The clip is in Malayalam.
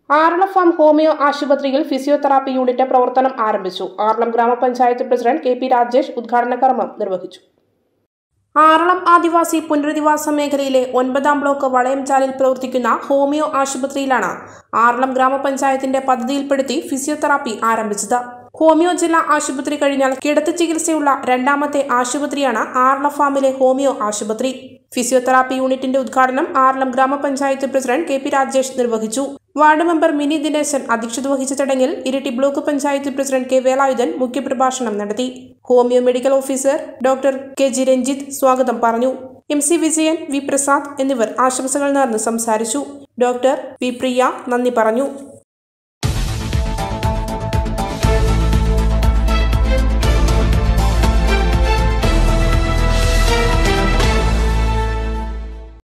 ആറളം ഫാം ഹോമിയോ ആശുപത്രിയിൽ ഫിസിയോതെറാപ്പി യൂണിറ്റ് പ്രവർത്തനം ആരംഭിച്ചു ആറളം ഗ്രാമപഞ്ചായത്ത് പ്രസിഡന്റ് കെ പി രാജേഷ് ഉദ്ഘാടന കർമ്മം നിർവഹിച്ചു ആറളം ആദിവാസി പുനരധിവാസ മേഖലയിലെ ഒൻപതാം ബ്ലോക്ക് വളയംചാലിൽ പ്രവർത്തിക്കുന്ന ഹോമിയോ ആശുപത്രിയിലാണ് ആറളം ഗ്രാമപഞ്ചായത്തിന്റെ പദ്ധതിയിൽപ്പെടുത്തി ഫിസിയോതെറാപ്പി ആരംഭിച്ചത് ഹോമിയോ ജില്ലാ ആശുപത്രി കഴിഞ്ഞാൽ കിടത്തി ചികിത്സയുള്ള രണ്ടാമത്തെ ആശുപത്രിയാണ് ആറളം ഫാമിലെ ഹോമിയോ ആശുപത്രി ഫിസിയോതെറാപ്പി യൂണിറ്റിന്റെ ഉദ്ഘാടനം ആറളം ഗ്രാമപഞ്ചായത്ത് പ്രസിഡന്റ് കെ പി രാജേഷ് നിർവഹിച്ചു വാർഡ് മെമ്പർ മിനി ദിനേശൻ അധ്യക്ഷത വഹിച്ച ചടങ്ങിൽ Iritty block panchayat president K Velayudhan മുഖ്യപ്രഭാഷണം നടത്തി homeo medical officer doctor K G Ranjith സ്വാഗതം പറഞ്ഞു M C Vijayan V Prasad എന്നിവർ ആശംസകൾ നേർന്ന് സംസാരിച്ചു ഡോക്ടർ വി പ്രിയ നന്ദി പറഞ്ഞു